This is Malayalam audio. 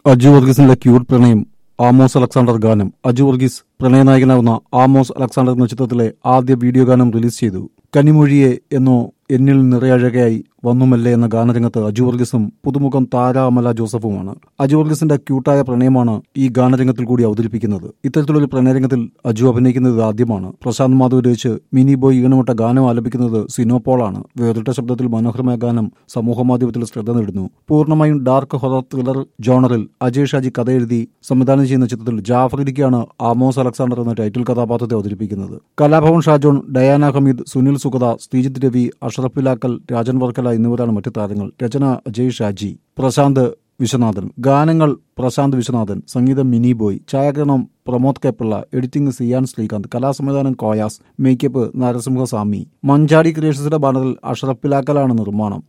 അജു വർഗീസിന്റെ ക്യൂട്ട് പ്രണയം ആമോസ് അലക്സാണ്ടർ ഗാനം അജു വർഗീസ് പ്രണയനായകനാവുന്ന ആമോസ് അലക്സാണ്ടർ എന്ന ചിത്രത്തിലെ ആദ്യ വീഡിയോ ഗാനം റിലീസ് ചെയ്തു കനിമൊഴിയെ എന്നോ എന്നിൽ നിറയഴകയായി വന്നുമല്ലേ എന്ന ഗാനരംഗത്ത് അജു വർഗീസും പുതുമുഖം താര അമല ജോസഫുമാണ് അജു വർഗീസിന്റെ ക്യൂട്ടായ പ്രണയമാണ് ഈ ഗാനരംഗത്തിൽ കൂടി അവതരിപ്പിക്കുന്നത് ഇത്തരത്തിലൊരു പ്രണയരംഗത്തിൽ അജു അഭിനയിക്കുന്നത് ആദ്യമാണ് പ്രശാന്ത് മാധവ് രചിച്ച് മിനി ബോയ് ഈണമിട്ട ഗാനം ആലപിക്കുന്നത് സിനോപോളാണ് വേറിട്ട ശബ്ദത്തിൽ മനോഹരമായ ഗാനം സമൂഹമാധ്യമത്തിൽ ശ്രദ്ധ നേടുന്നു പൂർണ്ണമായും ഡാർക്ക് ഹൊറർ ത്രില്ലർ ജോണറിൽ അജയ് ഷാജി കഥ എഴുതി സംവിധാനം ചെയ്യുന്ന ചിത്രത്തിൽ ജാഫർ ഇരിക്കാണ് ആമോസ് അലക്സാണ്ടർ എന്ന ടൈറ്റിൽ കഥാപാത്രത്തെ അവതരിപ്പിക്കുന്നത് കലാഭവൻ ഷാജോൺ ഡയാന ഹമീദ് സുനിൽ സുഗത ശ്രീജിത്ത് രവി അഷറഫിലാക്കൽ രാജൻ വർക്കല എന്നിവരാണ് മറ്റു താരങ്ങൾ രചന അജയ് ഷാജി പ്രശാന്ത് വിശ്വനാഥൻ ഗാനങ്ങൾ പ്രശാന്ത് വിശ്വനാഥൻ സംഗീതം മിനി ബോയ് ഛായാഗ്രഹണം പ്രമോദ് കേപ്പിള്ള എഡിറ്റിംഗ് സിയാൻ ശ്രീകാന്ത് കലാസംവിധാനം കോയാസ് മേക്കപ്പ് നരസിംഹസ്വാമി മഞ്ചാടി ക്രിയേഷൻസിന്റെ ബാനറിൽ അഷറഫിലാക്കലാണ് നിർമ്മാണം